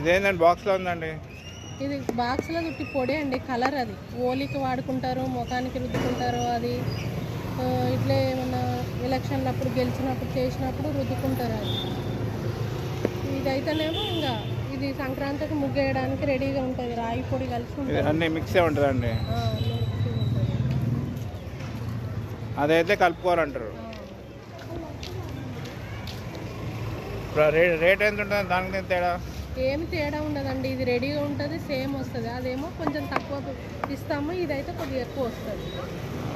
ఇదేంటండి బాక్స్లో ఉందండి ఇది బాక్స్లో చుట్టి పొడి అండి కలర్ అది ఓలికి వాడుకుంటారు ముఖానికి రుద్దుకుంటారు అది ఆ, ఇట్లే ఏమన్నా ఎలక్షన్లు అప్పుడు గెలిచినప్పుడు చేసినప్పుడు రుద్దుకుంటారు అది ఇదైతేనేమో ఇంకా ఇది సంక్రాంతికి ముగ్గేయడానికి రెడీగా ఉంటుంది రాయి పొడి కలిసి ఇది ఉంటుంది అన్నీ మిక్సే ఉంటుందండి ఆ, మిక్సీ ఉంటుంది. అదైతే కలుపుకోవాలంటారు ఆ. ఇప్పుడు రేట్ రేట్ ఎంత ఉంటుంది దానికి దీనికి తేడా ఏమి తేడా ఉండదండి ఇది రెడీగా ఉంటుంది సేమ్ వస్తుంది అదేమో కొంచెం తక్కువ ఇస్తాము ఇదైతే కొద్దిగా ఎక్కువ వస్తుంది